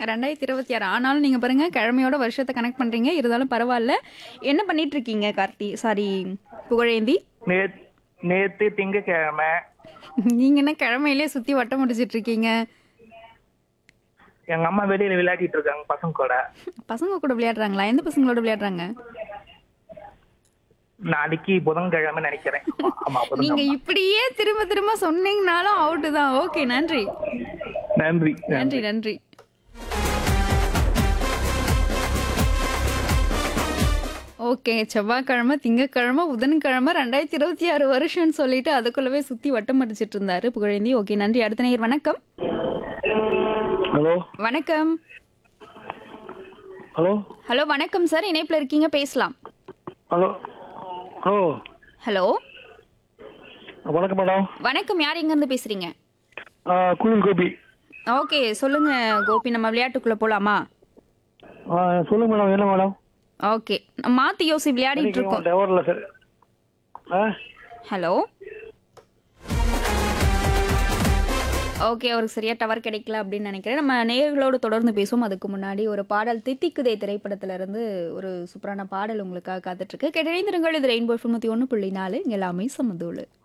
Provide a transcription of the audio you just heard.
ரெண்டாயிரத்தி இருபத்தி ஆறு ஆனாலும் நீங்கள் பாருங்க கிழமையோட வருஷத்தை கனெக்ட் பண்ணுறீங்க இருந்தாலும் பரவாயில்ல என்ன பண்ணிட்டு இருக்கீங்க கார்த்தி சாரி புகழேந்தி நேத் நேத்து திங்கக்கிழமை நீங்கள் என்ன கிழமையிலே சுற்றி வட்டம் முடிச்சிட்டு இருக்கீங்க எங்க அம்மா வெளியில விளையாடிட்டு இருக்காங்க பசங்க கூட பசங்க கூட விளையாடுறாங்களா எந்த பசங்களோட விளையாடுறாங்க நாளைக்கு புதன்கிழமை நினைக்கிறேன் ஆமா நீங்க புதன்கிழமை இப்படியே திரும்ப திரும்ப சொன்னீங்கனாலும் அவுட்டு தான் ஓகே நன்றி நன்றி நன்றி நன்றி ஓகே செவ்வாய்க்கிழமை திங்கக்கிழமை புதன்கிழமை ரெண்டாயிரத்தி இருபத்தி ஆறு வருஷம்னு சொல்லிட்டு அதுக்குள்ளவே சுத்தி வட்டம் அடிச்சிட்டு இருந்தாரு புகழேந்தி ஓகே நன்றி அடுத்த நேயர் வணக்கம் ஹலோ வணக்கம் ஹலோ ஹலோ வணக்கம் சார் இணைப்புல இருக்கீங்க பேசலாம் ஹலோ ஹலோ ஹலோ வணக்கம் மேடம் வணக்கம் யார் எங்க இருந்து பேசுறீங்க ஆ, குயில் கோபி ஓகே சொல்லுங்க கோபி நம்ம விளையாட்டுக்குள்ள போலாமா ஆ, சொல்லுங்க மேடம் என்ன மேடம் ஓகே மாத்தி யோசி விளையாடிட்டு இருக்கோம் டவர்ல சார் ஆ ஹலோ ஓகே அவருக்கு சரியா டவர் கிடைக்கல அப்படின்னு நினைக்கிறேன் நம்ம நேயர்களோடு தொடர்ந்து பேசுவோம் அதுக்கு முன்னாடி ஒரு பாடல் தித்திக்குதே திரைப்படத்துல இருந்து ஒரு சூப்பரான பாடல் உங்களுக்காக காத்துட்டு இருக்கு கேட்டிருங்கள் இது ரெயின்போ தொண்ணூத்தி ஒன்று புள்ளி நாலு இங்க எல்லாமே சமதூளு